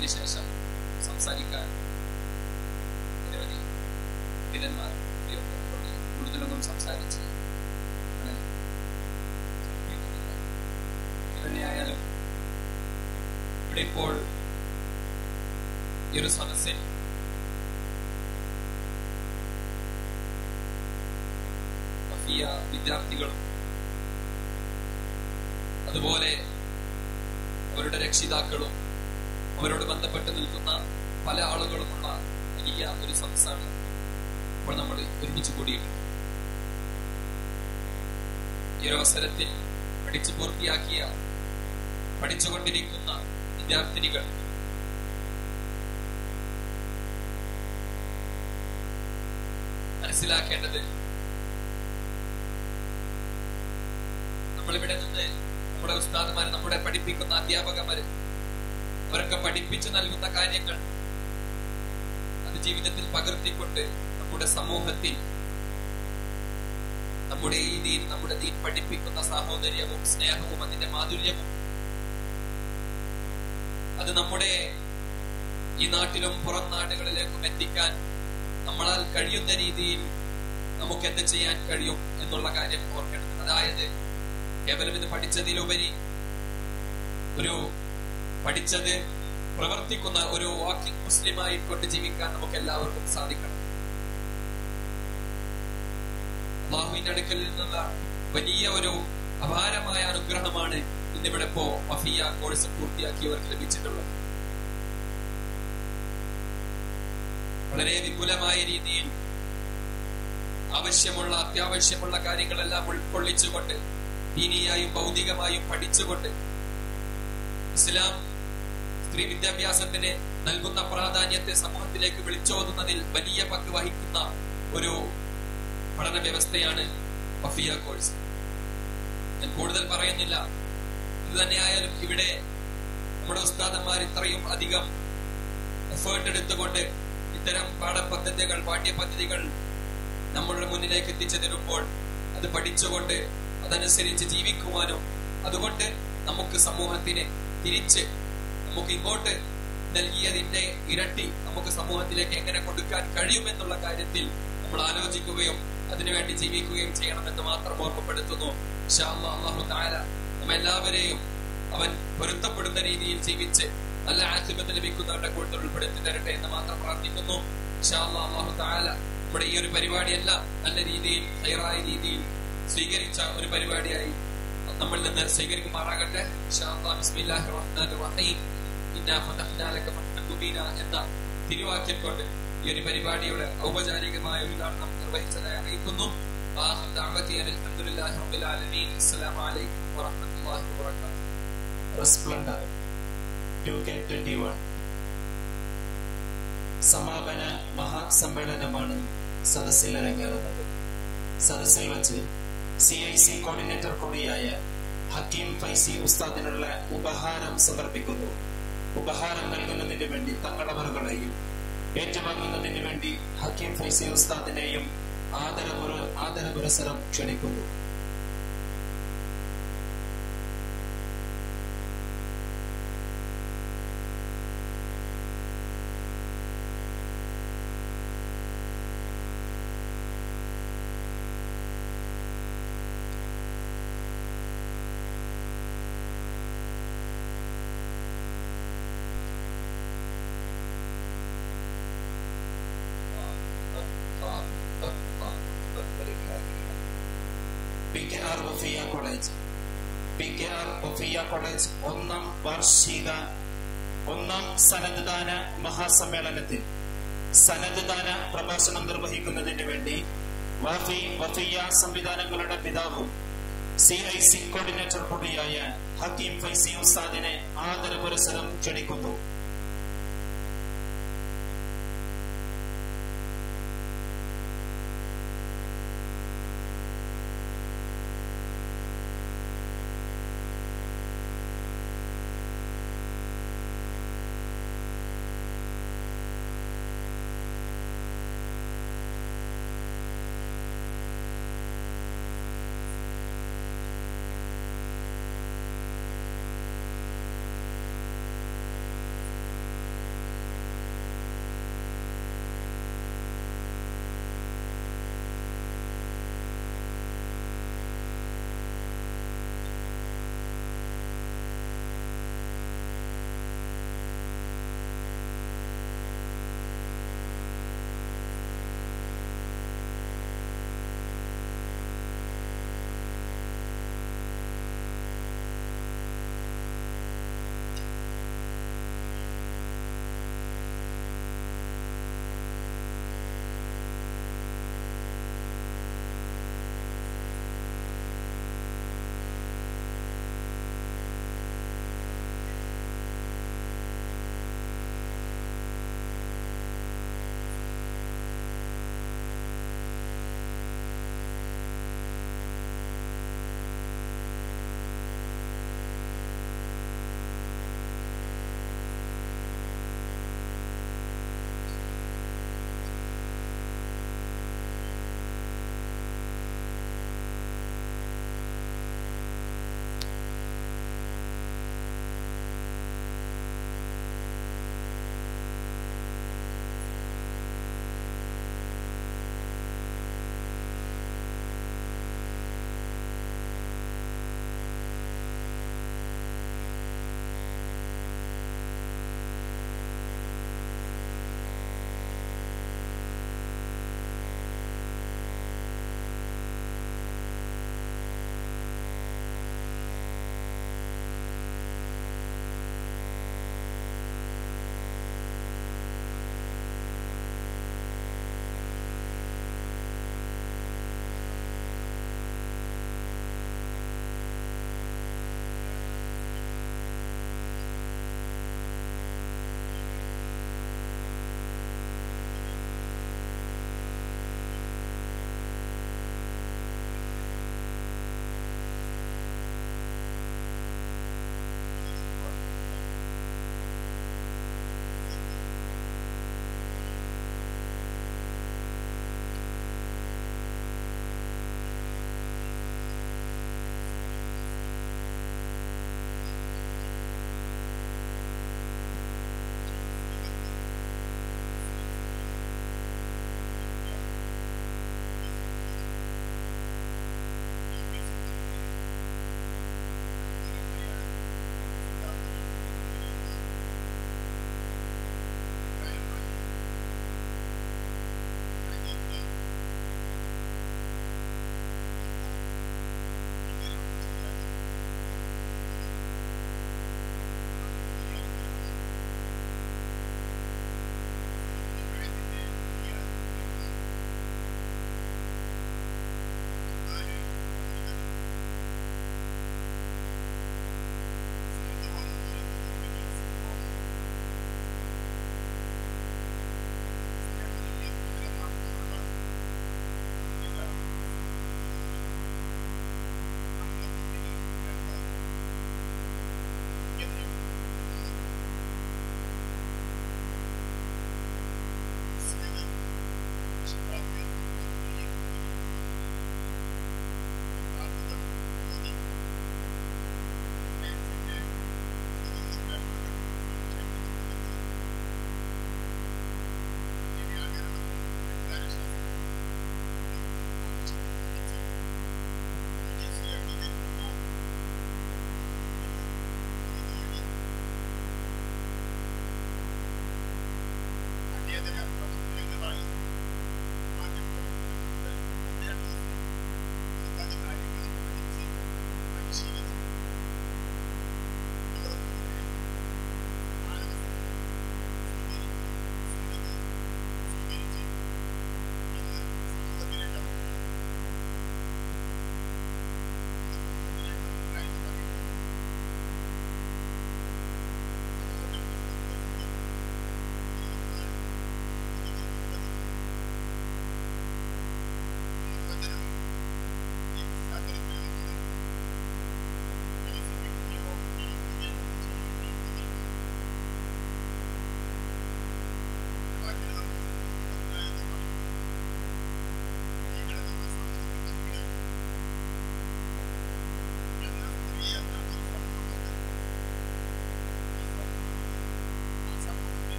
അതിനുശേഷം സംസാരിക്കാൻ നിരവധി വിധന്മാർ കൂടുതലൊന്നും സംസാരിച്ച് അങ്ങനെ തന്നെയായാലും ഇവിടെ ഇപ്പോൾ ഈ ഒരു സദസ്സിൽ വഫിയ വിദ്യാർത്ഥികളും അതുപോലെ അവരുടെ രക്ഷിതാക്കളും അവരോട് ബന്ധപ്പെട്ട് നിൽക്കുന്ന പല ആളുകളുമുള്ള വലിയ ഒരു സദസ്സാണ് ഇപ്പോൾ നമ്മൾ ഒരുമിച്ച് കൂടിയിട്ടുള്ളത് ഈ ഒരു അവസരത്തിൽ പഠിച്ചു പൂർത്തിയാക്കിയ പഠിച്ചുകൊണ്ടിരിക്കുന്ന വിദ്യാർത്ഥിനികൾ മനസ്സിലാക്കേണ്ടത് നമ്മളിവിടെ നിന്ന് നമ്മുടെ ഉസ്താദുമാര് നമ്മുടെ പഠിപ്പിക്കുന്ന അധ്യാപകന്മാര് അവരൊക്കെ പഠിപ്പിച്ചു നൽകുന്ന കാര്യങ്ങൾ അത് ജീവിതത്തിൽ പകർത്തിക്കൊണ്ട് നമ്മുടെ സമൂഹത്തിൽ നമ്മുടെ ഈ ദീൻ നമ്മുടെ ദീൻ പഠിപ്പിക്കുന്ന സാഹോദര്യവും സ്നേഹവും അതിന്റെ മാധുര്യവും അത് നമ്മുടെ ഈ നാട്ടിലും പുറം നാടുകളിലേക്കും എത്തിക്കാൻ നമ്മളാൽ കഴിയുന്ന രീതിയിൽ നമുക്ക് എന്ത് ചെയ്യാൻ കഴിയും എന്നുള്ള കാര്യം ഓർക്കണം അതായത് കേവലം ഇത് പഠിച്ചതിലുപരി ഒരു പഠിച്ചത് പ്രവർത്തിക്കുന്ന ഒരു വാക്കിംഗ് മുസ്ലിമായി കൊണ്ട് ജീവിക്കാൻ നമുക്ക് എല്ലാവർക്കും സാധിക്കണം അള്ളാഹുവിന്റെ അടുക്കൽ നിന്നുള്ള വലിയ ഒരു അപാരമായ അനുഗ്രഹമാണ് ഇന്നിവിടെ ഇപ്പോ വഫിയ കോഴ്സ് പൂർത്തിയാക്കിയവർക്ക് ലഭിച്ചിട്ടുള്ളത് വളരെ വിപുലമായ രീതിയിൽ ആവശ്യമുള്ള അത്യാവശ്യമുള്ള കാര്യങ്ങളെല്ലാം ഉൾക്കൊള്ളിച്ചുകൊണ്ട് ദീനിയായും ഭൗതികമായും പഠിച്ചുകൊണ്ട് ഇസ്ലാം സ്ത്രീ വിദ്യാഭ്യാസത്തിന് നൽകുന്ന പ്രാധാന്യത്തെ സമൂഹത്തിലേക്ക് വിളിച്ചോതുന്നതിൽ വലിയ പങ്ക് വഹിക്കുന്ന ഒരു പഠന വ്യവസ്ഥയാണ് വഫിയ കോഴ്സ് ഞാൻ കൂടുതൽ പറയുന്നില്ല ഇത് തന്നെയായാലും ഇവിടെ നമ്മുടെ ഉസ്താദന്മാർ ഇത്രയും അധികം എഫേർട്ട് എടുത്തുകൊണ്ട് ഇത്തരം പാഠപദ്ധതികൾ പാഠ്യപദ്ധതികൾ നമ്മളുടെ മുന്നിലേക്ക് എത്തിച്ചു തരുമ്പോൾ അത് പഠിച്ചുകൊണ്ട് അതനുസരിച്ച് ജീവിക്കുവാനും അതുകൊണ്ട് നമുക്ക് സമൂഹത്തിന് തിരിച്ച് നമുക്ക് ഇങ്ങോട്ട് നൽകിയതിന്റെ ഇരട്ടി നമുക്ക് സമൂഹത്തിലേക്ക് എങ്ങനെ കൊടുക്കാൻ കഴിയുമെന്നുള്ള കാര്യത്തിൽ നമ്മൾ ആലോചിക്കുകയും അതിനുവേണ്ടി ജീവിക്കുകയും ചെയ്യണമെന്ന് മാത്രം ഓർമ്മപ്പെടുത്തുന്നു അള്ളാഹു താര നമ്മെല്ലാവരെയും അവൻ പൊരുത്തപ്പെടുന്ന രീതിയിൽ ജീവിച്ച് നല്ല ആശുപത്രി ലഭിക്കുന്നവരുടെ കൂട്ടത്തിൽ ഉൾപ്പെടുത്തി തരട്ടെ എന്ന് മാത്രം പ്രാർത്ഥിക്കുന്നു അള്ളാഹു താല നമ്മുടെ ഈ ഒരു പരിപാടിയെല്ലാം നല്ല രീതിയിൽ ഹയറായ രീതിയിൽ സ്വീകരിച്ച ഒരു പരിപാടിയായി നമ്മളിൽ നിന്ന് സ്വീകരിക്കുമാറാകട്ടെ എന്ന തിരുവാക്യം കൊണ്ട് ഈ ഒരു പരിപാടിയുടെ ഔപചാരികമായ ഉദ്ഘാടനം നിർവഹിച്ചതായി അറിയിക്കുന്നു സമാപന മഹാസമ്മേളനമാണ് സദസ്സിൽ അരങ്ങേറുന്നത് സദസ്സിൽ വെച്ച് സി ഐ സി കോർഡിനേറ്റർ കൂടിയായ ഹക്കീം ഫൈസി ഉസ്താദിനുള്ള ഉപഹാരം സമർപ്പിക്കുന്നു ഉപഹാരം നൽകുന്നതിന് വേണ്ടി തങ്ങളവറുകളെയും ഏറ്റുവാങ്ങുന്നതിന് വേണ്ടി ഹക്കീം ഫൈസി ഉസ്താദിനെയും ആദരപുര ആദരപുരസരം ക്ഷണിക്കുന്നു P K R Wafiya college P K R Wafiya college ഒന്നാം വാർഷിക ഒന്നാം സനദ്ദാന മഹാസമ്മേളനത്തിൽ സനദ്ദാന പ്രഭാഷണം നിർവഹിക്കുന്നതിന് വേണ്ടി വഫി വഫിയ സംവിധാനങ്ങളുടെ പിതാവും സി ഐ സി കോർഡിനേറ്റർ കൂടിയായ ഹക്കീം ഫൈസി ഉസ്താദിനെ ആദരപുരസരം ക്ഷണിക്കുന്നു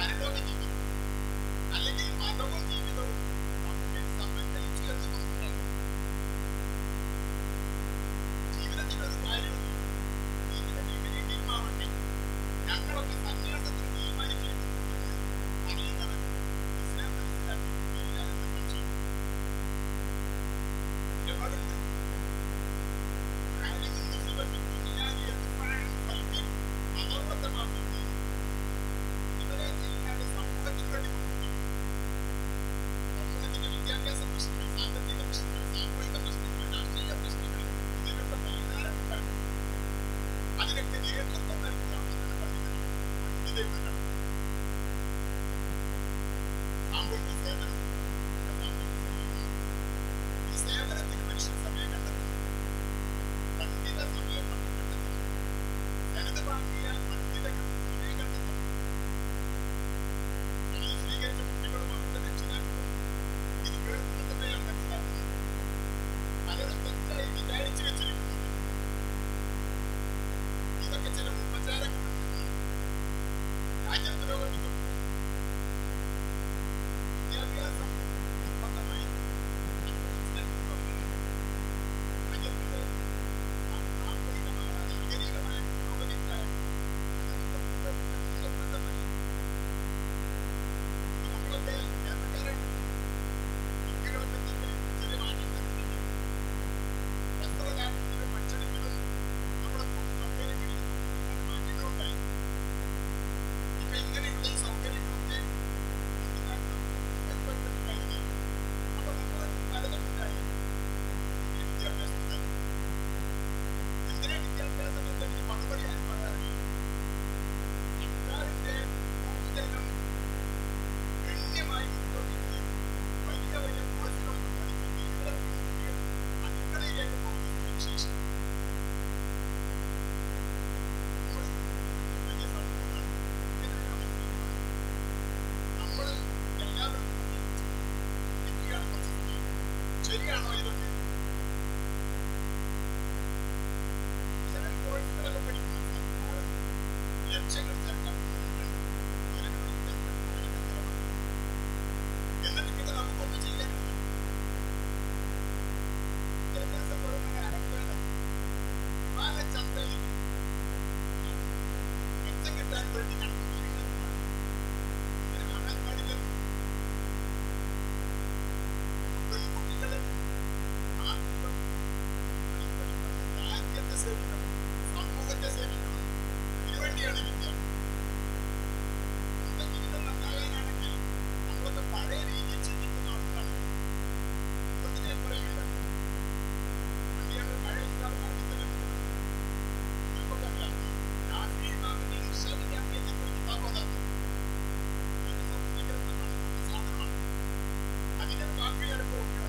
പരലോക ജീവിതം അല്ലെങ്കിൽ മതവും ജീവിതവും തമ്മിൽ സമന്വയിച്ചു എന്ന് തോന്നുന്നുണ്ട് ജീവിതത്തിൽ ഒരു കാര്യമുണ്ട് ജീവിതം എങ്ങനെ ടീമാവട്ടെ ഞങ്ങളൊക്കെ സന്യാസത്തിന് തീരുമാനിക്കേണ്ടതുണ്ടെന്ന് അറിയുന്നവൻ ഇസ്ലാം മനസ്സിലാക്കി എല്ലാവരും തന്നെ ചെയ്യും എവിടുണ്ട് عالم النصيبة في الدنيا يدفع قلبه أضرة ما في الدين ഇവരെ ചെയ്യാതെ സമൂഹത്തിന് വേണ്ടി പ്രവർത്തിക്കും സമൂഹത്തിന്റെ വിദ്യാഭ്യാസ പ്രശ്നങ്ങൾ സാമ്പത്തിക പ്രശ്നങ്ങൾ സാമൂഹിക പ്രശ്നങ്ങൾ രാഷ്ട്രീയ പ്രശ്നങ്ങൾ ഇതിനൊക്കെ പരിഹാരം ഉണ്ടാക്കും അതിനൊക്കെ നേതൃത്വം നൽകുക എന്നാണ് പണ്ഡിതന്മാർ പണ്ഡിതന്മാരാണ് സാമൂഹിക സേവനം സാമൂഹിക സേവനം ഈ സേവനത്തിന് മനുഷ്യൻ സമയം കണ്ടെത്തുന്നു പണ്ഡിത സമയം നമ്മൾ കണ്ടെത്തുന്നു ജനത വാങ്ങിയ പണ്ഡിതകൾ സമയം കണ്ടെത്തുന്നു ഈ സ്വീകരിച്ച കുട്ടികളും അവരുടെ രക്ഷിതാക്കളും ഇത് കേൾക്കുന്നതന്നെയാണ് മനസ്സിലാക്കുന്നത് പലരും തെറ്റായി വിചാരിച്ചു വെച്ചിരിക്കുന്നത് ഇതൊക്കെ ചില ഉപചാരങ്ങളാണ് രാജ്യം പുരോഗമിക്കുന്നു വിദ്യാഭ്യാസം നിർബന്ധമായി രാജ്യത്തിന്റെ സാമൂഹികമായ നാഗരികമായ പുരോഗതിക്കായ നിർബന്ധമായി നമ്മളൊക്കെ കേരളക്കാരാണ് കുട്ടികളൊക്കെ തമ്മിൽ ചെറിയ മാറ്റം വരുന്നുണ്ട് വസ്ത്രധാരണത്തിലും ഭക്ഷണത്തിലും നമ്മുടെ സൗകര്യങ്ങളിലും ഒരുപാട് മാറ്റങ്ങളുണ്ടായി ഇപ്പൊ ഇങ്ങനെയുള്ള ഈ സൗകര്യങ്ങളൊക്കെ ഏർപ്പെടുത്തിയിട്ടുണ്ടായിരുന്നു അപ്പൊ നമ്മൾ പലതുണ്ടായി വിദ്യാഭ്യാസത്തിൽ എന്തിനാ വിദ്യാഭ്യാസം എന്നതിന് മറുപടി ആരും പറയാറില്ല സർക്കാരിന്റെ ഭൂജനം ഗണ്യമായി ഉപയോഗിക്കുകയും വലിയ വലിയ കോഴ്സുകളൊക്കെ പഠിച്ച് ബിരുദം നേടുകയും അടുക്കളയിലേക്ക് പോകുന്നതിന് ശേഷം നമ്മൾ വലിയ സമൂഹമാണ് ഇതിനെല്ലാം മനസ്സിലാക്കണം നമ്മൾ എല്ലാവരും കൂടി ഇരിക്കുകയാണ് കുറച്ച് സമയം. ശരിയാണോ ഇതൊക്കെ ചില കോഴ്സുകളൊക്കെ പഠിക്കുന്ന സർക്കാർ ലക്ഷ്യങ്ങൾ ചേർക്കാൻ എന്നിട്ട് പിന്നെ നമുക്കൊന്നും ചെയ്യാനില്ല വിദ്യാഭ്യാസം വെറും അഹങ്കാരം വാഹനചന്തയിൽ മെച്ചം കിട്ടാൻ വേണ്ടി നടത്തിയിരിക്കുന്നതാണ് ഇങ്ങനെ കാണാൻ പാടില്ലല്ലോ പെൺകുട്ടികളെ ആത്മീയം രാജ്യത്തെ സേവിക്കണം സമൂഹത്തെ സേവിക്കണം ഇതിനുവേണ്ടിയാണ് വിദ്യ നമ്മുടെ ജീവിതം നന്നാകാനാണെങ്കിൽ നമ്മളൊക്കെ പഴയ രീതിയിൽ ചിന്തിക്കുന്ന ആളുകളാണ് ഇതൊക്കെ ഞാൻ പറയുകയില്ല പണ്ടിയാണ് പഴയ ഇസ്ലാമാർഗത്തിലെ നമുക്കറിയാം രാഷ്ട്രീയ ഇമാമിന്റെ നിശ്ചയിക്കാൻ എന്നൊരു കിതാബ് അതാണ് ഇതൊന്നും ഭീകരത കാണുന്ന സാധനമാണ് അതിന്റെ വാക്കുകൾ പോവുകയാണ്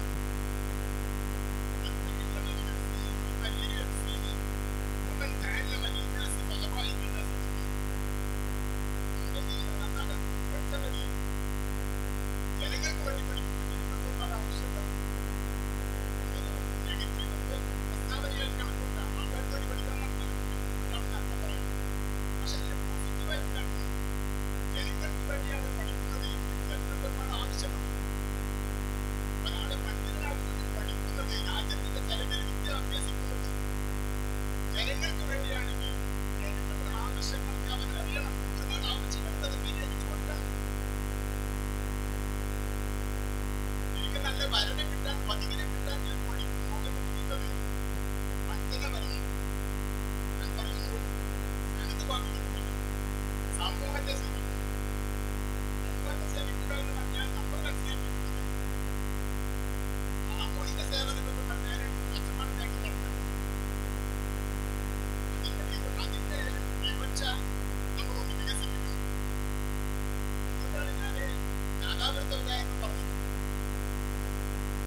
ومن تعلم للناس فلرأي الناس ജനങ്ങൾക്ക് വേണ്ടി പഠിക്കുന്ന ആവശ്യമില്ല പ്രസ്താവനയിൽ കണക്കുണ്ട് ആൾക്കാർക്ക് വേണ്ടി പഠിക്കാൻ പക്ഷെ പോസിറ്റീവായിട്ടാണ് ജനങ്ങൾക്ക് വേണ്ടിയാണ് പഠിക്കുന്നത് ജനങ്ങൾക്ക് ആവശ്യമാണ് ഒരാള് പണ്ഡിതനാകുന്നത് പഠിക്കുന്നത് രാജ്യത്തിന്റെ ചെലവിൽ വിദ്യ അഭ്യസിക്കുന്നത് ജനങ്ങൾക്ക് വേണ്ടിയാണെങ്കിൽ ജനങ്ങളുടെ ആവശ്യങ്ങൾക്ക് അവൻ അറിയണം ഒരുപാട് ആവശ്യമുള്ളത് പരിഹരിച്ചു കൊടുക്കണം എനിക്ക് നല്ല വരനെ കിട്ടാൻ പതിവിനെ കിട്ടാൻ ഞാൻ പഠിക്കുന്നു എന്ന് പറയുന്നത് വഞ്ചന വരണം ഞാൻ പറയുന്നു സനത് വാങ്ങിക്കുന്നു സമൂഹത്തെ സേവിക്കുന്നു സമൂഹത്തെ സേവിക്കുക എന്ന് പറഞ്ഞാൽ നമ്മൾ മനസ്സിലാക്കിയിട്ടുള്ളത് സാമൂഹിക സേവനം എന്ന് പറഞ്ഞാൽ കച്ചവടത്തിലേക്ക് നടത്തണം അതിന്റെ അതിന്റെ വിവക്ഷ നമ്മളൊന്ന് വികസിപ്പിക്കണം അതുകൊണ്ടാണ് ഞാൻ നാദാപുരത്തെ ഉദാഹരണം പറഞ്ഞത്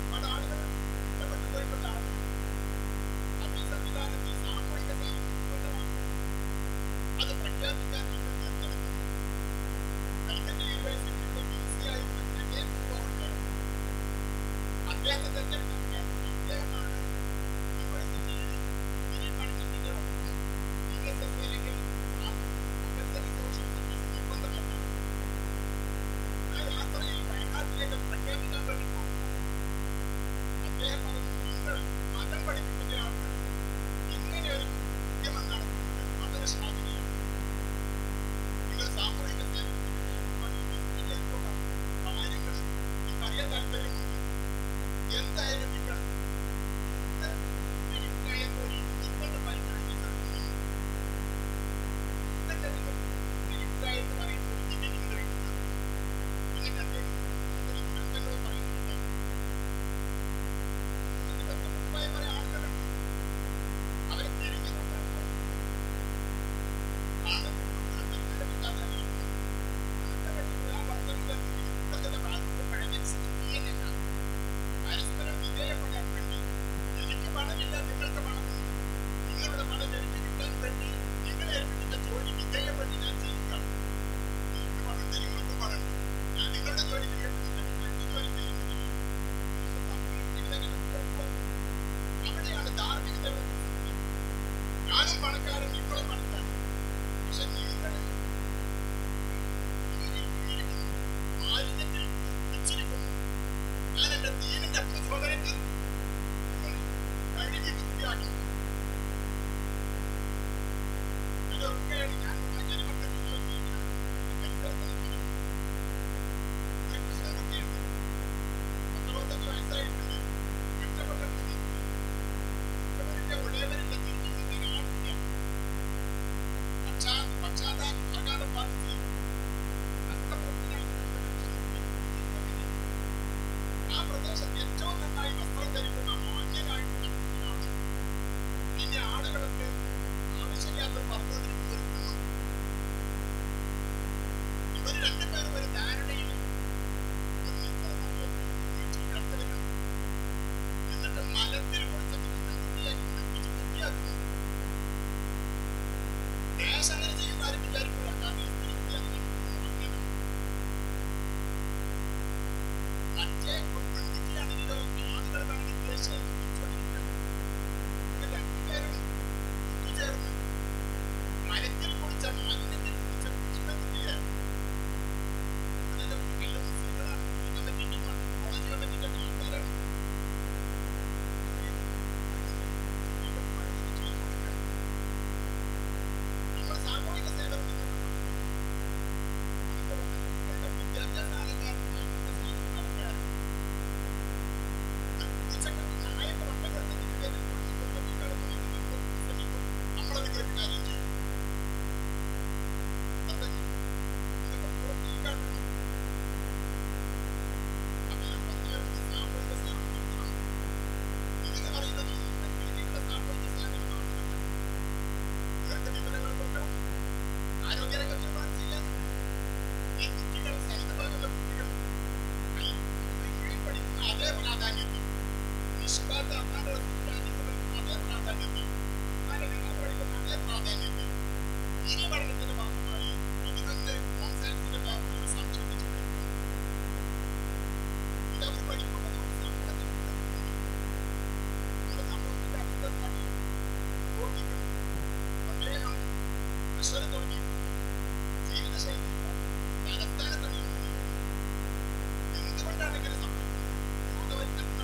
അതേ പ്രാധാന്യത്തിൽ നിഷ്കാത്ത അമ്മാന്റെ പഠിക്കുന്ന അതേ പ്രാധാന്യത്തിൽ അമ്മാന്റെ നിങ്ങൾ പഠിക്കുന്ന അതേ പ്രാധാന്യത്തിൽ ഇനി പഠനത്തിന്റെ ഭാഗമായി പതിനൊന്ന് ഹോം സയൻസിന്റെ ഭാഗം ഒരു സംശയിച്ചു ഇതവർ പഠിക്കുന്നത് ഒരു സമൂഹത്തിൽ നമ്മുടെ സമൂഹത്തിന്റെ അന്തസ്സാണ് ബോധിക്കണം അദ്ദേഹം പ്രഷർ തുടങ്ങി ജീവിതശൈലി തലസ്ഥാനത്താണ് എന്തുകൊണ്ടാണ് ഇങ്ങനെ സംഭവിക്കുന്നത് ബോധവൽക്കരണം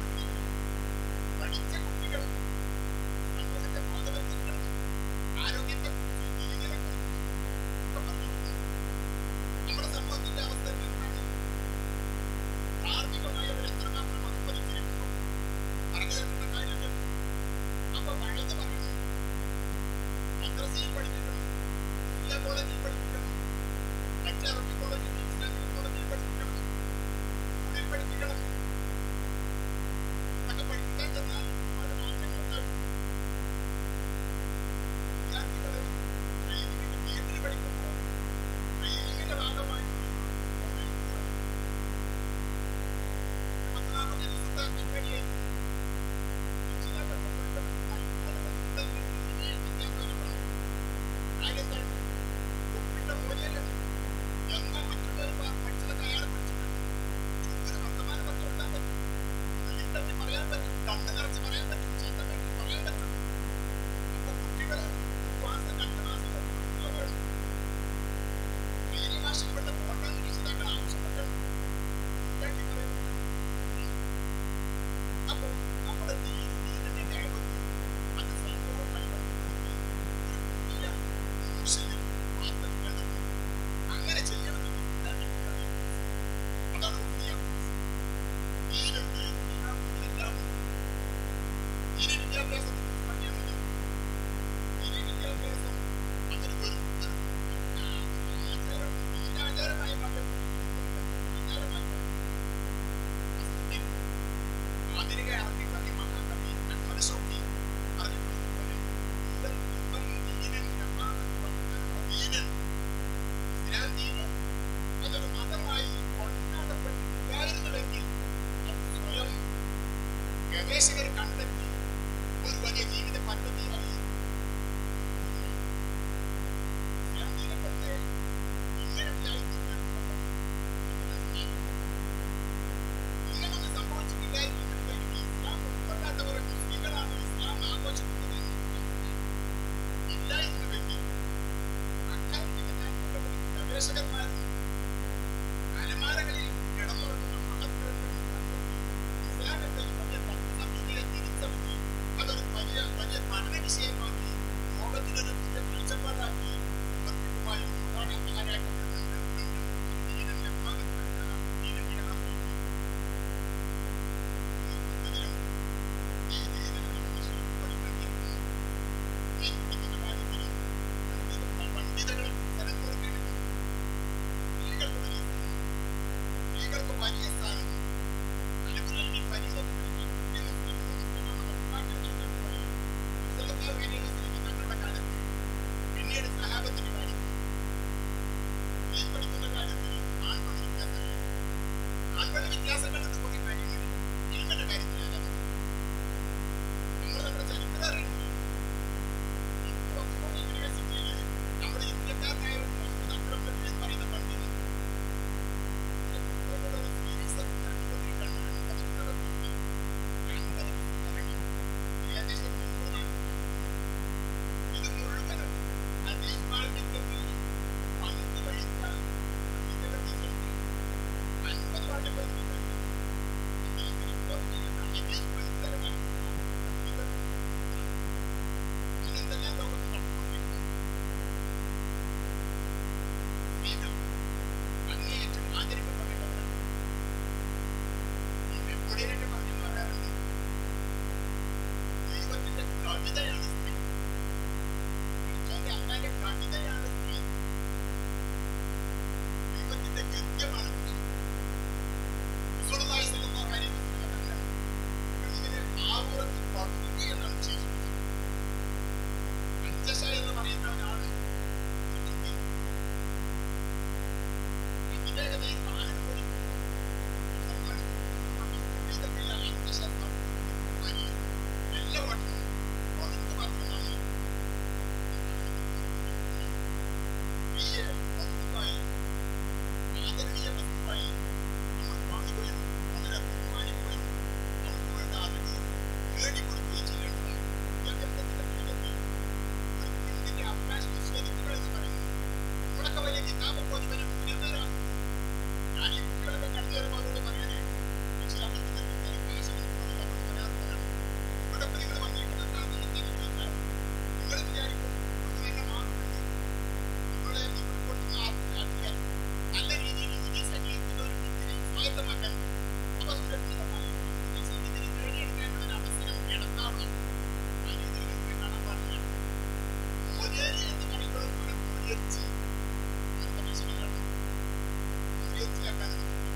സ്വായത്തമാക്കാൻ അപ്പൊ സുരക്ഷിതമായി ജീവിതത്തിന് നേടിയെടുക്കാനുള്ള ഒരു അവസരം ഇടത്താവണം അതിനെ കാണാൻ പാടില്ല മോചേരി എന്ന് പറയുന്നത് പോലെ മോചരിച്ച് അടുത്ത പ്രശ്നങ്ങളാണ് മോചരിച്ചിലാക്കാൻ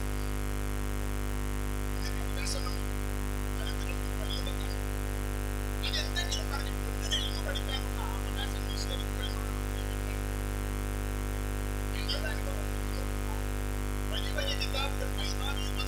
അങ്ങനെ വികാസമുണ്ട് തലത്തിലുള്ള വലിയതൊക്കെയാണ് അതെന്തെങ്കിലും പറഞ്ഞ് കുഞ്ഞിനെ ഇന്ന് പഠിക്കാനുള്ള അവകാശം നിഷേധിക്കുക എന്നുള്ളത് ഞങ്ങളുടെ അനുഭവം വലിയ വലിയ കിതാബുകൾ മൈതാനിയിൽ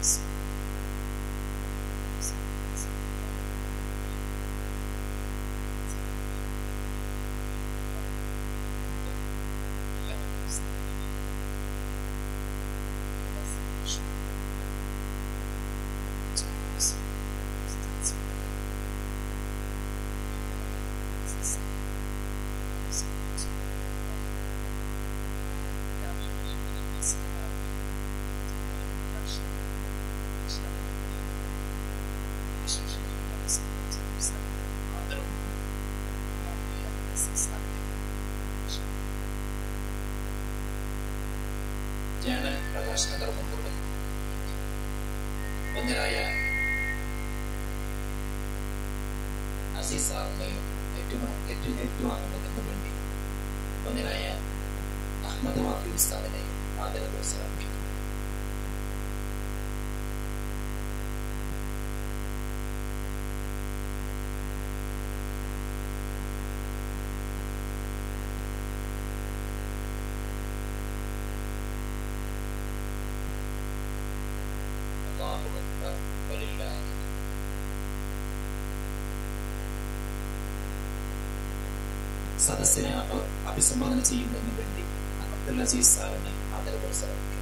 ജേണൽ പ്രകാശന കർമ്മം തുടങ്ങി ഒന്നരായ അസീസ് സാറിനെ ഏറ്റവും ഏറ്റവും ഏറ്റുവാങ്ങുന്നതിന് വേണ്ടി ഒന്നരായ അഹമ്മദ് വാഫി ഉസ്താദിനെ ആദരവ് സമർപ്പിക്കുന്നു അല്ലാഹു അക്ബർ വലില്ലാഹി സദസ്സിനെ അഭ- അഭിസംബോധന ചെയ്യുന്നതിന് വേണ്ടി അബ്ദുൽ അസീസ് സാറിനെ ആദരവ് സമർപ്പിക്കുന്നു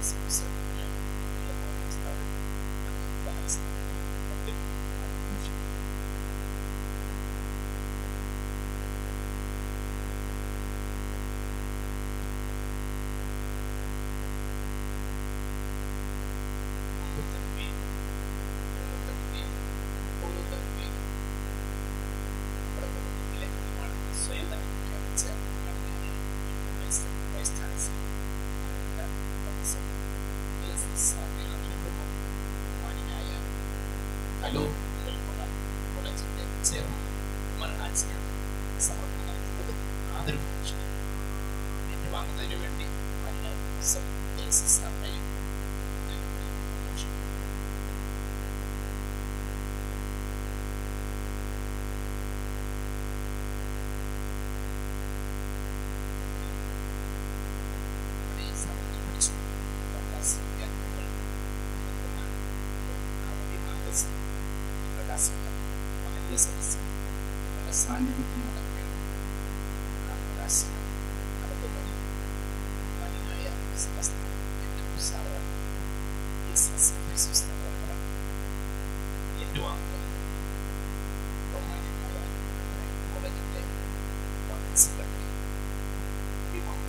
ഹലോ കോളേജിന്റെ ചെയർമാൻ ഉമർ ഹാജിയ സമർപ്പണം നടത്തുന്നത് ആദരവ് ഏറ്റുവാങ്ങുന്നതിന് വേണ്ടി മാന്യ സാറിനെയും സാന്നിധ്യത്തിൽ നടക്കുകയും നടത്തുന്നത് മാന്യനായ ഏറ്റുവാങ്ങുന്നത് ബഹുമാന്യനായ കോളേജിന്റെ സെക്രട്ടറി വിമാനം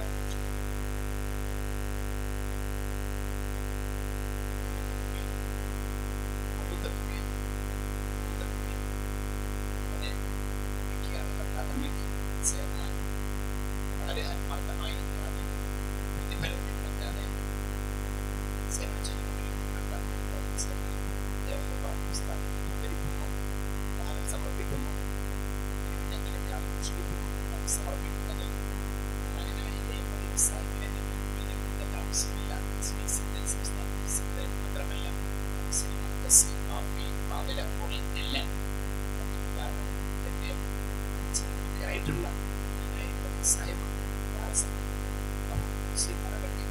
വളരെ ആത്മാർത്ഥമായി പ്രതിഫലം കിട്ടാതെ സേവന സമർപ്പിക്കുന്നു ഞങ്ങളുടെ ആഘോഷിക്കുന്നു സമർപ്പിക്കുന്നത് ആവശ്യമില്ല മാത്രമല്ല മാതലപ്പോൾ എല്ലാം ആയിട്ടുള്ള സാഹിബ് ശ്രീ മറകട്ടി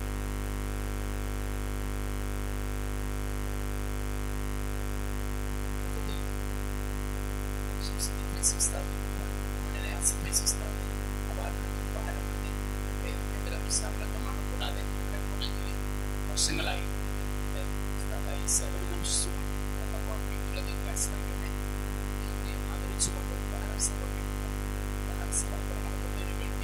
വർഷങ്ങളായി ആദരിച്ചുകൊണ്ട് സമർപ്പണം നടത്തുന്നതിന് വേണ്ടി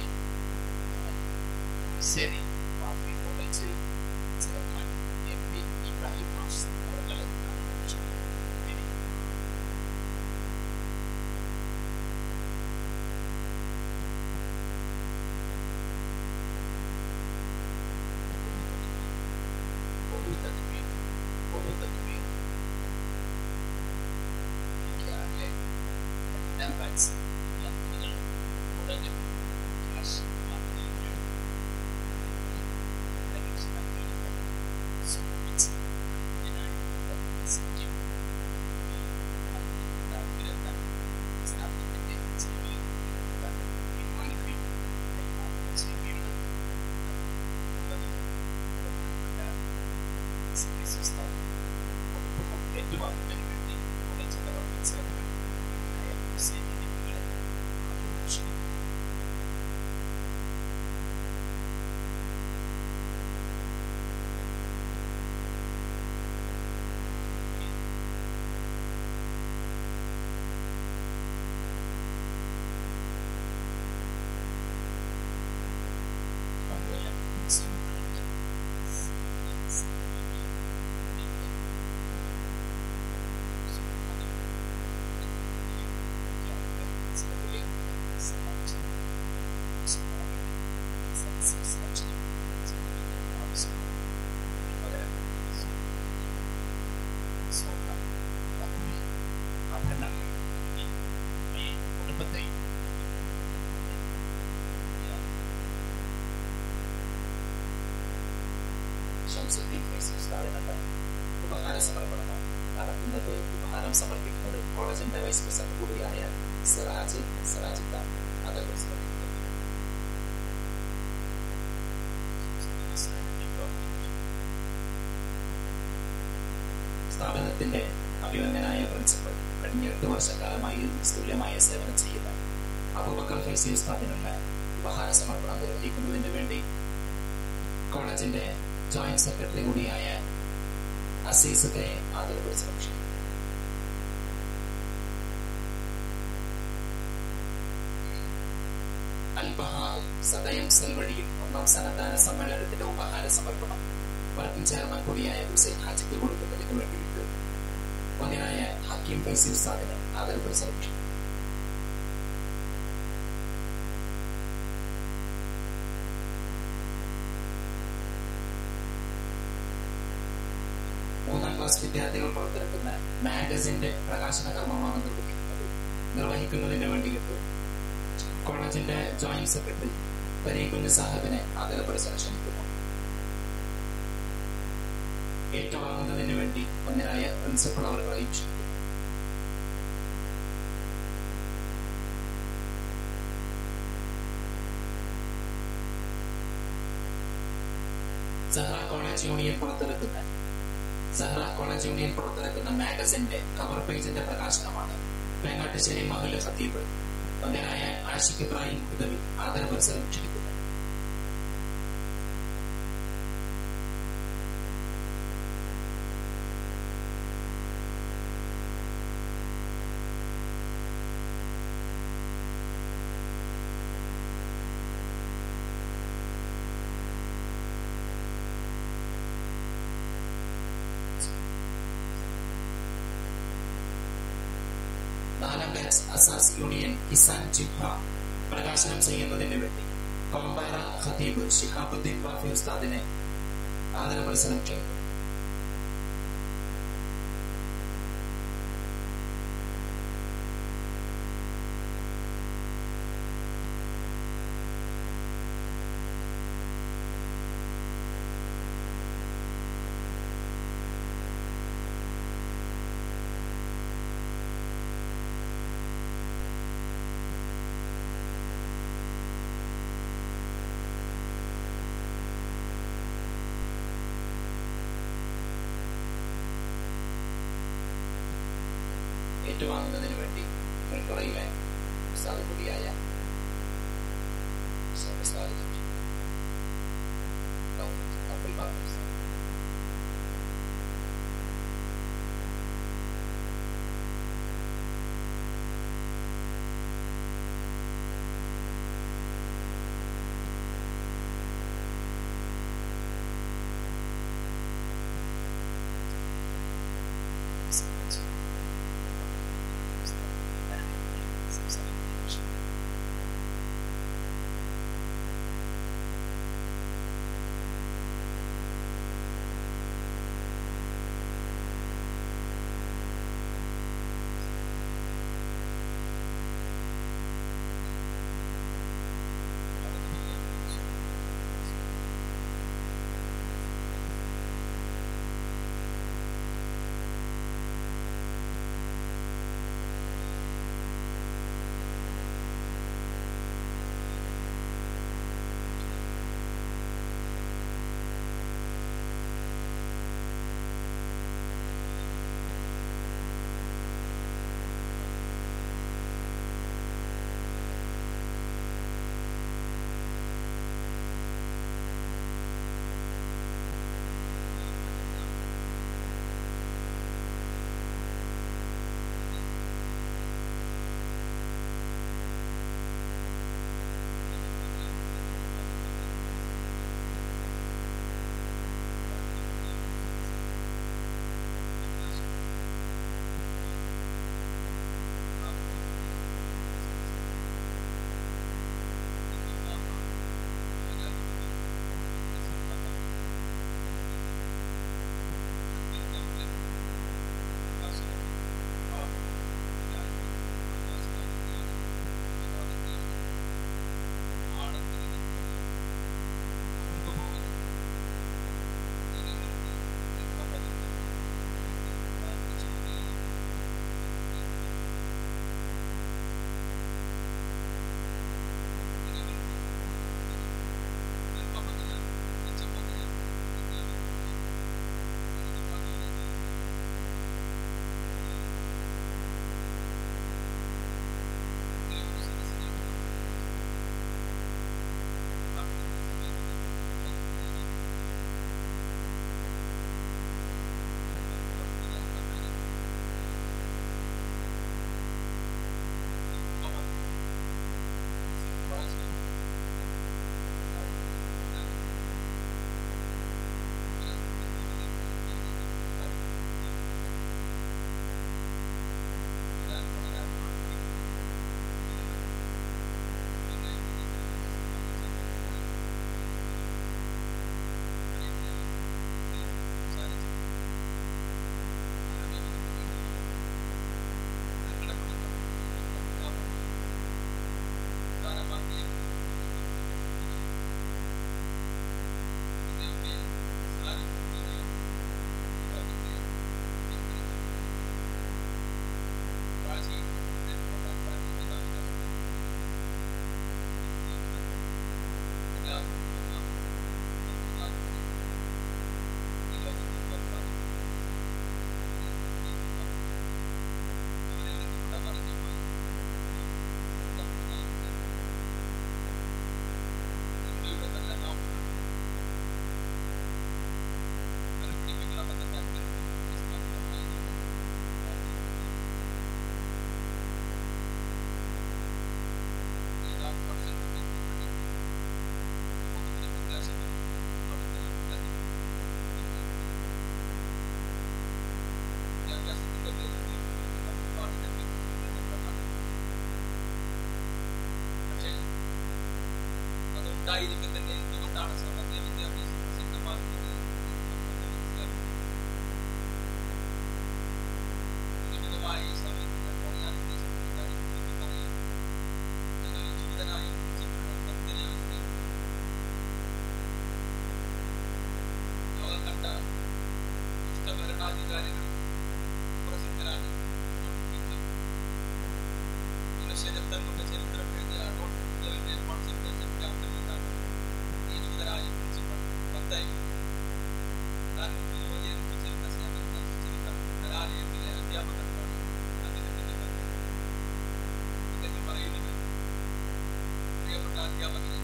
ശരി പാപ്പി college chairman M P Ibrahim മാഷ് അവരുടെ ഏറ്റുവാങ്ങുന്നതിന് വേണ്ടി കോളേജിന്റെ ഓഫീസർമാർ സേവനങ്ങളെ ആഘോഷിക്കുന്നു കുടുംബത്തെയും ശംസുദ്ദീൻ ഫൈസൽ സ്ഥാപനങ്ങൾ ഉപഹാര സമർപ്പണമാണ് നടത്തുന്നത് ഉപഹാരം സമർപ്പിക്കുന്നത് കോളേജിന്റെ വൈസ് പ്രസിഡന്റ് കൂടിയായ സിറാജ് സിറാജ് ഖാൻ അതേപോലെ സമർപ്പിക്കുന്നത് സ്ഥാപനത്തിന്റെ അഭിമന്യനായ പ്രിൻസിപ്പൽ കഴിഞ്ഞ എട്ട് വർഷക്കാലമായി തുല്യമായ സേവനം ചെയ്യുന്ന അബൂബക്കർ ഫൈസി ഉസ്താദിനുള്ള ഉപഹാര സമർപ്പണം നിർവഹിക്കുന്നതിന് വേണ്ടി കോളേജിന്റെ ജോയിന്റ് സെക്രട്ടറി കൂടിയായ അസീസത്തെ ആദരവ് സംരക്ഷിക്കും അൽബഹാർ സദയം സെൽ വഴിയിൽ ഒന്നാം സന്നദ്ധാന സമ്മേളനത്തിന്റെ ഉപഹാര സമർപ്പണം വർക്കിംഗ് ചെയർമാൻ കൂടിയായ ഹുസൈൻ ഹാജിക്ക് കൊടുക്കുന്നതിന് വേണ്ടിയിട്ട് ഒന്നിനായ ഹക്കീം ഫൈസി ഉസ്താദിനെ ആദരവ് സമർപ്പിച്ചു മൂന്നാം ക്ലാസ് വിദ്യാർത്ഥികൾ പുറത്തിറക്കുന്ന മാഗസിന്റെ പ്രകാശന കർമ്മമാണ് നിർവഹിക്കുന്നത് നിർവഹിക്കുന്നതിന് വേണ്ടിയിട്ട് കോളേജിന്റെ ജോയിന്റ് സെക്രട്ടറി പരീകുഞ്ഞ് സാഹിബിനെ ആദരപരിസരം ക്ഷണിക്കുന്നു ഏറ്റുവാങ്ങുന്നതിന് വേണ്ടി ഒന്നിനായ പ്രിൻസിപ്പൾ അവர்களെയും ക്ഷണിക്കുന്നു സഹ്റ കോളേജ് യൂണിയൻ പുറത്തിറക്കുന്ന സഹ്റ കോളേജ് യൂണിയൻ പുറത്തിറക്കുന്ന മാഗസിന്റെ കവർ പേജിന്റെ പ്രകാശനമാണ് വേങ്ങാട്ടുശ്ശേരി മഹല് ഖത്തീബ് ഒന്നിനായ ആഷിഖ് ഇബ്രാഹിം ഉദവി ആദരപരിസരം ക്ഷണിക്കുന്നു നാലാം ബാച്ച് അസാസ് യൂണിയൻ കിസാൻ ജിബ്ഹ പ്രകാശനം ചെയ്യുന്നതിന് വേണ്ടി കൊമ്പാറ ഖതീബ് ഷിഹാബുദ്ദീൻ ബാഫി ഉസ്താദിനെ ആദരപരിസരം ചെയ്തു ഏറ്റുവാങ്ങുന്നതിന് വേണ്ടി മുൻപുറയിലെ ഉസ്താദ് കൂടിയായ ഉസ്താദ് ഉസ്താദ് അബ്ദുൽ ബാബു ഉസ്താദ്. ഉണ്ടായിരിക്കെ തന്നെ എന്തുകൊണ്ടാണ് സമന്വയ വിദ്യാഭ്യാസം പ്രസക്തമാക്കുന്നത് എന്ന് മനസ്സിലാക്കുന്നത് പരിമിതമായ ഈ സമയത്ത് ഞാൻ പറയാൻ ഉദ്ദേശിക്കുന്ന കാര്യം എനിക്ക് പറയാം ഞാനൊരു ജൂതനായ പ്രിൻസിപ്പളുടെ ഭക്തനാവസ്ഥയിൽ ലോകം കണ്ട ഇഷ്ടഭരണാധികാരികൾ പ്രസിദ്ധനാണ് അഡോൾഫ് ഹിറ്റ്ലർ. മനുഷ്യരക്തം കൊണ്ട് ചരിത്രം എഴുതിയ അഡോൾഫ് ഹിറ്റ്ലറിന്റെ കോൺസെൻട്രേഷൻ ക്യാമ്പിൽ നിന്നാണ് ഈ ജൂതനായ പ്രിൻസിപ്പൾ പുറത്തായിരിക്കുന്നത് താൻ മുമ്പിൽ വലിയ നിർമ്മിച്ചിരുന്ന സേവനം നശിച്ചിരുന്ന കലാലയത്തിലെ അധ്യാപകർക്കാണ് അദ്ദേഹത്തിന്റെ ബന്ധം അദ്ദേഹം പറയുന്നത് പ്രിയപ്പെട്ട അധ്യാപകരെ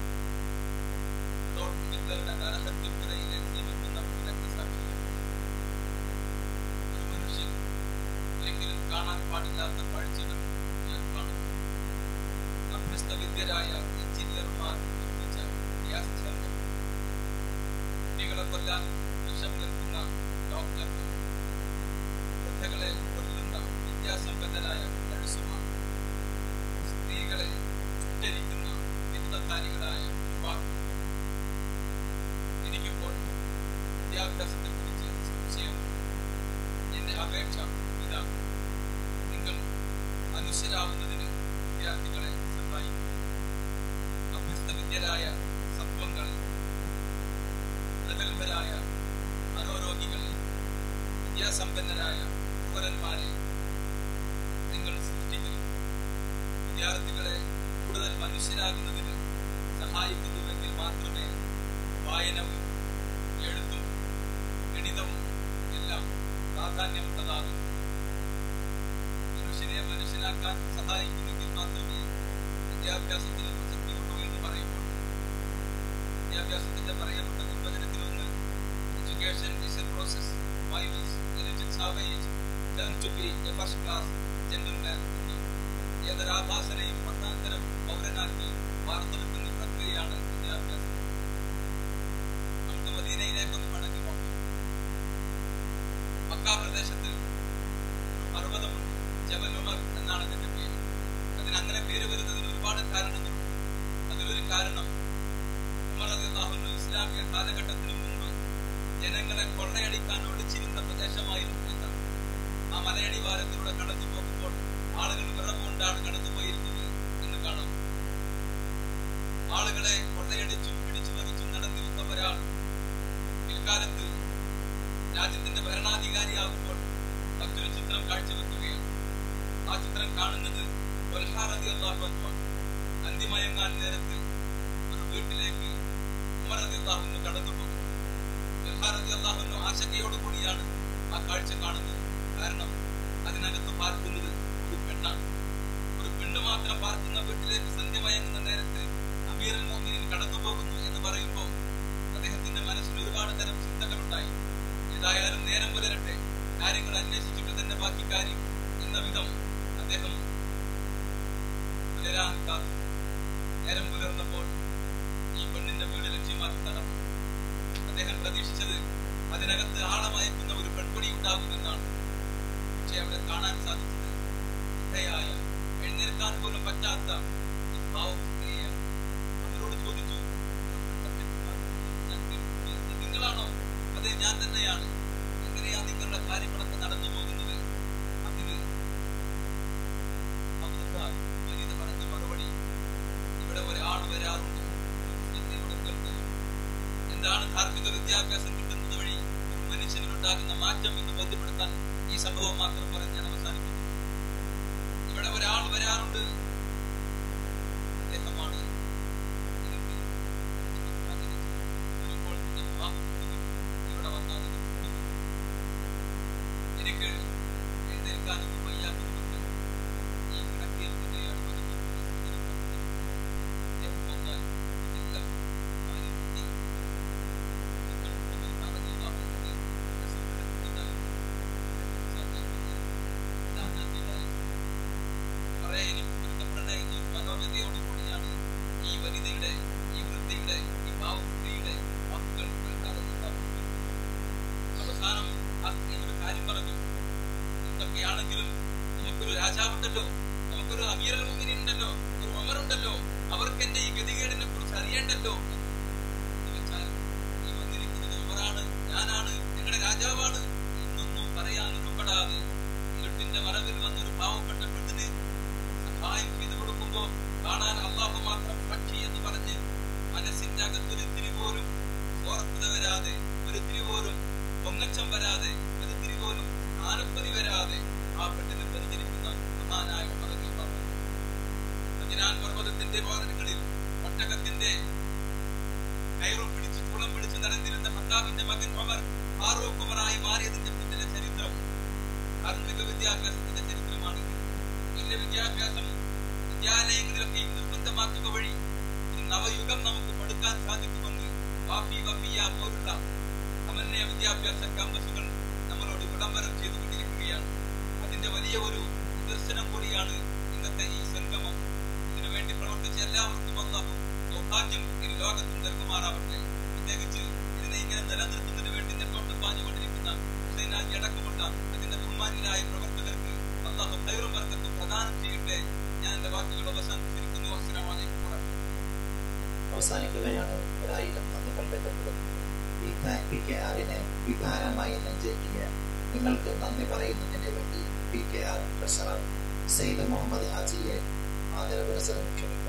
അഡോൾഫ് ഹിറ്റ്ലറുടെ നരഹത്യത്തിനിടയിലെ ജീവിക്കുന്ന ഒരു രക്തസാക്ഷിയാണ് ഒരു മനുഷ്യൻ ഒരിക്കലും കാണാൻ പാടില്ലാത്ത കാഴ്ചകൾ ഞാൻ കാണുന്നു അഭ്യസ്തവിദ്യരായ എഞ്ചിനീയർമാർ നിർമ്മിച്ച ഗ്യാസ് ചേമ്പർ കുട്ടികളെ കൊല്ലാൻ വിഷം നിൽക്കുന്ന ഡോക്ടർമാർ വൃദ്ധകളെ കൊല്ലുന്ന വിദ്യാസമ്പന്നരായ നഴ്സുമാർ സ്ത്രീകളെ ചുട്ടരിക്കുന്ന ബിരുദധാരികളായ യുവാക്കൾ എനിക്കിപ്പോൾ വിദ്യാഭ്യാസത്തെ കുറിച്ച് സംശയം എന്റെ അപേക്ഷ ഇതാണ് നിങ്ങൾ മനുഷ്യരാവുന്നതിന് വിദ്യാർത്ഥികളെ സഹായിക്കും അഭ്യസ്തവിദ്യരായ സത്വങ്ങളെ പ്രഗത്ഭരായ മനോരോഗികളെ വിദ്യാസമ്പന്നരായ പൗരന്മാരെ നിങ്ങൾ സൃഷ്ടിക്കുന്നു വിദ്യാർത്ഥികളെ കൂടുതൽ മനുഷ്യരാകുന്നതിന് സഹായിക്കുന്നുവെങ്കിൽ മാത്രമേ വായനവും എഴുത്തും ഗണിതവും എല്ലാം പ്രാധാന്യമുള്ളതാകും മനുഷ്യനെ മനുഷ്യനാക്കാൻ സഹായിക്കുമെങ്കിൽ മാത്രമേ വിദ്യാഭ്യാസത്തിന് പ്രസക്തിയുള്ളൂ എന്ന് പറയുമ്പോൾ വിദ്യാഭ്യാസത്തിന്റെ പറയപ്പെട്ട നിർവചനത്തിലൊന്ന് education is a process by which a little savage learn to be a first class gentleman എന്ന് ഏതൊരാഭാസനെയും ഒന്നാന്തരം പൗരനാക്കി വാർത്തെടുക്കുന്ന പ്രക്രിയയാണ് വിദ്യാഭ്യാസം നമുക്ക് മദീനയിലേക്കൊന്ന് മടങ്ങി നോക്കാം മക്ക പ്രദേശത്തിൽ ഒരു പർവ്വതമുണ്ട് ജബൽ ഉമർ എന്നാണ് അതിന്റെ പേര് അതിന് അങ്ങനെ പേര് വരുന്നതിന് ഒരുപാട് കാരണങ്ങളുണ്ട് അതിലൊരു കാരണം ഉമർ അള്ളാഹുന്നു ഇസ്ലാമിക കാലഘട്ടത്തിന് മുമ്പ് ജനങ്ങളെ കൊള്ളയടിക്കാൻ ഒളിച്ചിരുന്ന പ്രദേശമായിരുന്നു എന്നാണ് ആ മലയടിവാരത്തിലൂടെ കടന്നു പോകുമ്പോൾ ആളുകൾ വിറവുകൊണ്ടാണ് കടന്നുപോയിരുന്നത് എന്ന് കാണാം ആളുകളെ കൊള്ളയടിച്ചും പിടിച്ചു വരിച്ചും നടന്നിരുന്ന ഒരാൾ പിൽക്കാലത്ത് രാജ്യത്തിന്റെ ഭരണാധികാരിയാകുമ്പോൾ മറ്റൊരു ചിത്രം കാഴ്ചവെക്കുകയാണ് ആ ചിത്രം കാണുന്നത് കൊൽഹാറതി അള്ളാഹുവാണ് അന്തിമയങ്ങാൻ നേരത്ത് ഒരു വീട്ടിലേക്ക് ഉമറതി അള്ളാഹുന്ന് കടന്നുപോകും കൊൽഹാറതി അള്ളാഹുന്നു ആശങ്കയോടുകൂടിയാണ് ആ കാഴ്ച കാണുന്നത് കാരണം അതിനകത്ത് പാർക്കുന്നത് ഒരു പെണ്ണാണ് ഒരു പെണ്ണ് മാത്രം പാർക്കുന്ന വീട്ടിലേക്ക് സന്ധ്യ മയങ്ങുന്ന നേരത്ത് അമീറൽ മോമിനിൽ കടന്നു പോകുന്നു എന്ന് പറയുമ്പോൾ അദ്ദേഹത്തിന്റെ മനസ്സിൽ ഒരുപാട് തരം ചിന്തകളുണ്ടായി ഏതായാലും നേരം പുലരട്ടെ കാര്യങ്ങൾ അന്വേഷിച്ചിട്ട് തന്നെ ബാക്കി കാര്യം എന്ന വിധം അദ്ദേഹം പുലരാൻ കാത്തു നേരം പുലർന്നപ്പോൾ ഈ പെണ്ണിന്റെ വീട് ലക്ഷ്യമാക്കി നടന്നു അദ്ദേഹം പ്രതീക്ഷിച്ചത് അതിനകത്ത് ആളമയക്കുന്ന ഒരു പെൺകുടി ഉണ്ടാകുമെന്നാണ് പക്ഷെ അവിടെ കാണാൻ സാധിച്ചത് വൃദ്ധയായ എഴുന്നേൽക്കാൻ പോലും പറ്റാത്ത ഒരു പാവം സ്ത്രീയാണ് അവരോട് ചോദിച്ചു നിങ്ങളാണോ അതെ ഞാൻ തന്നെയാണ് എങ്ങനെയാ നിങ്ങളുടെ കാര്യങ്ങളൊക്കെ നടന്നു പോകുന്നത് അതിന് ആ വൃദ്ധ വനിത പറഞ്ഞ മറുപടി ഇവിടെ ഒരാൾ വരാറുണ്ട് ശ്രദ്ധയോടെ കേൾക്കുക എന്താണ് ധാർമ്മിക വിദ്യാഭ്യാസം കിട്ടുന്നത് വഴി ഒരു മനുഷ്യനിലുണ്ടാകുന്ന മാറ്റം എന്ന് ബന്ധപ്പെടുത്താൻ ഈ സംഭവം മാത്രം പറഞ്ഞ് ഞാൻ അവസാനിപ്പിക്കുന്നു ഇവിടെ ഒരാൾ വരാറുണ്ട് അവസാനിക്കുകയാണ് ഒരായിരം നന്ദികൾ ബന്ധപ്പെടുന്നത് ഈ പി കെ ആറിനെ വികാരമായി നെഞ്ചേറ്റിയ നിങ്ങൾക്ക് നന്ദി പറയുന്നതിന് വേണ്ടി P K R treasurer Sayed Muhammad ഹാജിയെ ആദരപുരസരം ക്ഷണിക്കുന്നു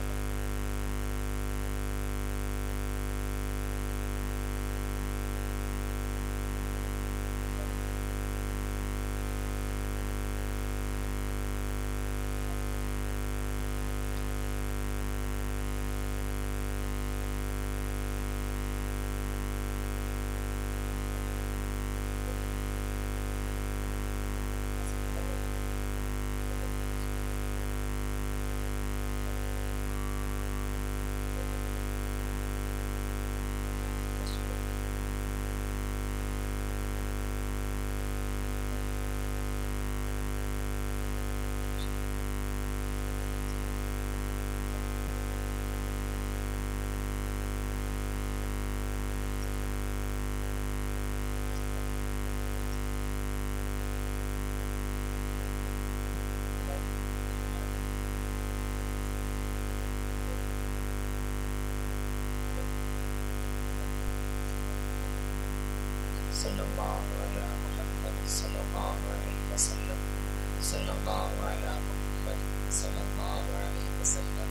صلى الله على محمد صلى الله عليه وسلم صلى الله على محمد صلى الله عليه وسلم